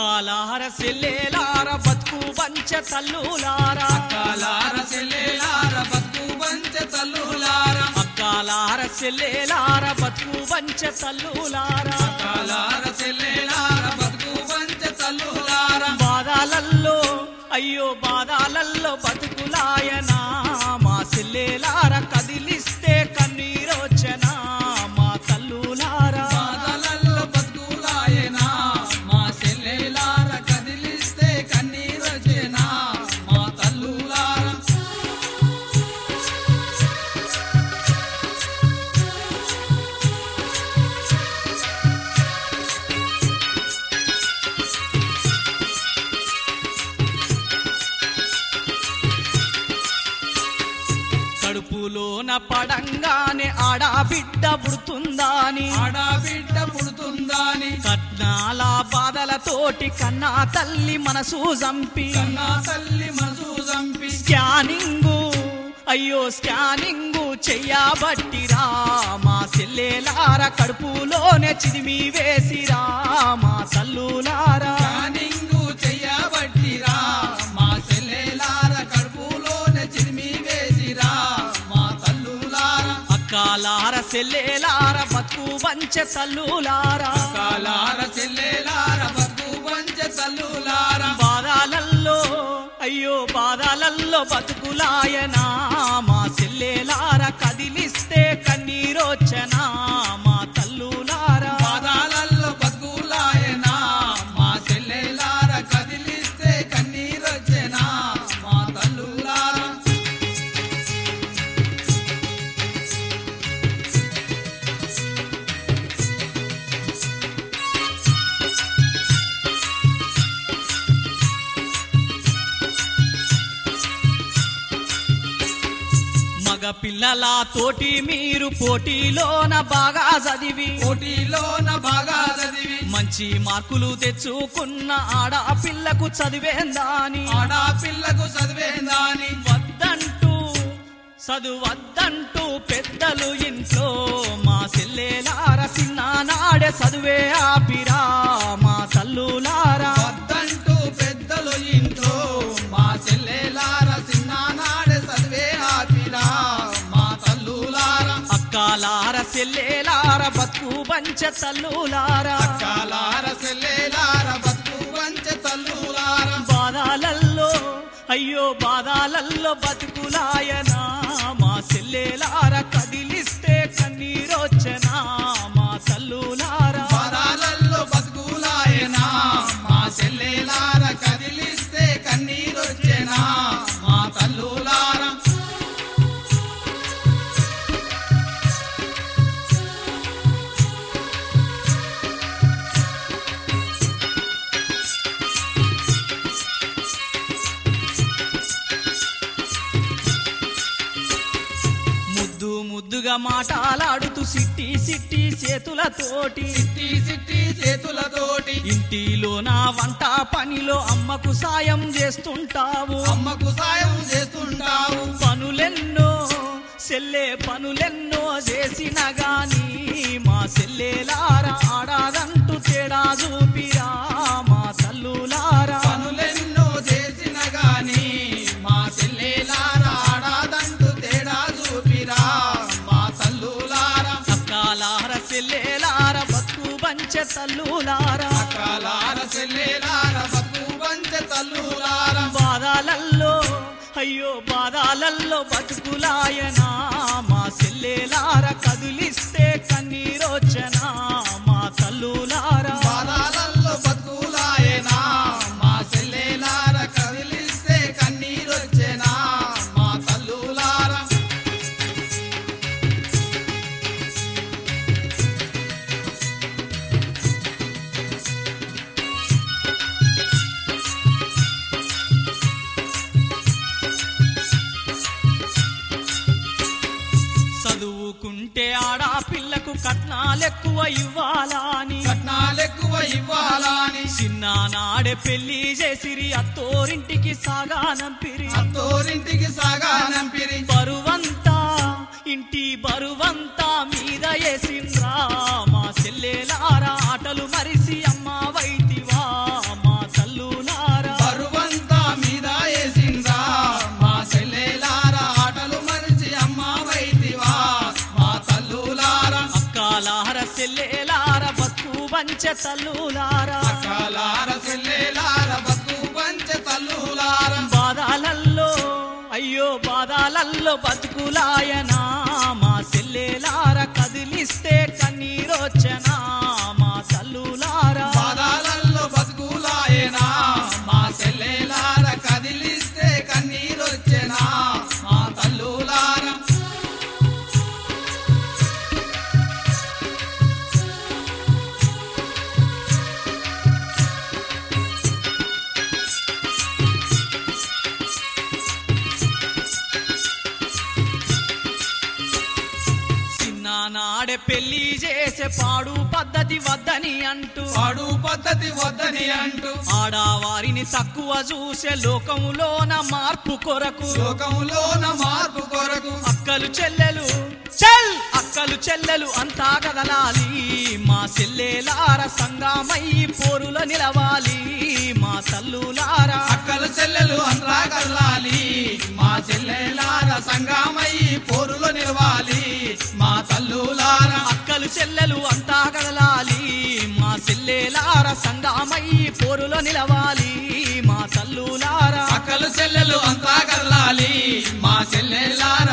అక్కాలార సెల్లేలార బతుకు పంచ తల్లులారా అక్కలార సెల్లెలార బతుకు పంచ తల్లులార అక్కాలార సెల్లేలార బతుకు పంచ తల్లులారా అక్కలార సెల్లెలార బతుకు పంచ తల్లులార బాధాలల్లో అయ్యో బాధాలల్లో బతుకులాయనా మా సెల్లేలార కదిలిస్తే కన్నీరొచ్చనా మా తల్లులారా బాధలల్లో బతుకులాయనా మా సెల్లెలార కదిలిస్తే కన్నీరొచ్చేనా మా తల్లులార కడుపులోన పడంగానే ఆడాబిడ్డ పుడుతుందాని ఆడబిడ్డ పుడుతుందాని కట్నాల బాధలతోటి కన్నా తల్లి మనసు చంపి కన్నా తల్లి మనసు చంపి స్కానింగు అయ్యో స్కానింగు చెయ్యబట్టిరా మా సెల్లేలార కడుపులోనే చిదిమి వేసిరా మా తల్లులారా కానింగు చెయ్యబట్టిరా మా సెల్లెలార కడుపులోనే చిరిమి వేసిరా మా తల్లులార అక్కాలార సెల్లేలార బతుకు వంచ తల్లులారా కాలార సెల్లెలార బతుకు పంచ తల్లులార బాధాలల్లో అయ్యో బాధాలల్లో బతుకులాయనా మా సెల్లేలార కదిలిస్తే కన్నీరొచ్చనా మా తల్లులారా పాదాలల్లో బతుకులాయనా మా సెల్లెలార కదిలిస్తే కన్నీరొచ్చెనా మా తల్లులార మగ పిల్లల తోటి మీరు పోటీలోన బాగా చదివి పోటీలోన బాగా చదివి మంచి మార్కులు తెచ్చుకున్న ఆడపిల్లకు చదివేందాని ఆడపిల్లకు చదివేందాని వద్దంటూ చదువద్దంటూ పెద్దలు ఇంట్లో మా సెల్లేలార చిన్ననాడే చదువే ఆపిరా మా తల్లులారా వద్దంటూ పెద్దలు ఇంట్లో మా చెల్లెలార చిన్ననాడే చదివే ఆపిరా మా తల్లులార అక్కాలార సెల్లేలార బతుకు పంచ తల్లులారా అక్కలార చెల్లెలార బతుకు పంచ తల్లులార బాధాలల్లో అయ్యో బాధాలల్లో బతుకులాయనా మా సెల్లేలార కదిలిస్తే కన్నీరొచ్చనా మా తల్లులారా పదాలల్లో బతుకులాయనా మా చెల్లెలార కదిలిస్తే కన్నీరొచ్చెనా మా తల్లులార ముద్దు ముద్దుగా మాటలాడుతూ సిట్టి సిట్టి చేతులతోటి సిట్టి సిట్టి చేతులతోటి ఇంటిలో నా వంట పనిలో అమ్మకు సాయం చేస్తుంటావు అమ్మకు సాయం చేస్తుంటావు పనులెన్నో సెల్లే పనులెన్నో చేసిన గాని మా సెల్లేలారా ఆడాదంటూ తేడా చూపిరా మా తల్లులారా పనులెన్నో చేసిన గాని మా చెల్లెలార ఆడాదంటూ తేడా చూపిరా మా తల్లులార అక్కాలార సెల్లేలార బతుకు పంచ తల్లులారా అక్కలార చెల్లెలార బతుకు పంచ తల్లులార బాధాలల్లో అయ్యో బాధాలల్లో బతుకులాయనా మా సెల్లేలార కదిలిస్తే కన్నీరొచ్చనా మా తల్లులారా పాదాలల్లో బతుకులాయనా మా చెల్లెలార కదిలిస్తే కన్నీరొచ్చెనా మా తల్లులార చదువుకుంటే ఆడపిల్లకు కట్నాలెక్కువ ఇవ్వాలా అని కట్నాలెక్కువ ఇవ్వాలని చిన్ననాడే పెళ్లి చేసిరి అత్తోరింటికి సాగానంపిరి అత్తోరింటికి సాగానంపిరి బరువంతా ఇంటి బరువంతా మీద వేసిండ్రా మా సెల్లెలారా ఆటలు మరిసి అమ్మ వైతివా మా పంచె తల్లులారా అక్కలార సెల్లెలార బతుకు పంచ తల్లులార బాధాలల్లో అయ్యో బాధాలల్లో బతుకులాయనా మా సెల్లెలార కదిలిస్తే కన్నీరొచ్చనా మా తల్లులారా పాదాలల్లో బతుకులాయేనా మా సెల్లెలార కదిలిస్తే కన్నీరొచ్చెనా మా తల్లులార చిన్ననాడే పెళ్లి చేసే పాడు పద్ధతి వద్దని అంటూ పాడు పద్ధతి వద్దని అంటూ ఆడవారిని తక్కువ చూసే లోకములోన మార్పు కొరకు లోకములోన మార్పు కొరకు అక్కలు చెల్లెలు చెల్ అక్కలు చెల్లెలు అంతా కదలాలి మా చెల్లెలార సంగమై పోరుల నిలవాలి మా తల్లులారా అక్కలు చెల్లెలు అంతా కల్లాలి మా చెల్లెలార సంగమై పోరులో నిలవాలి మా తల్లులార అక్కలు చెల్లెలు అంతా కదలాలి మా చెల్లెలార సంగమై పోరుల నిలవాలి మా తల్లులారా అక్కలు చెల్లెలు అంతా కల్లాలి మా చెల్లెలార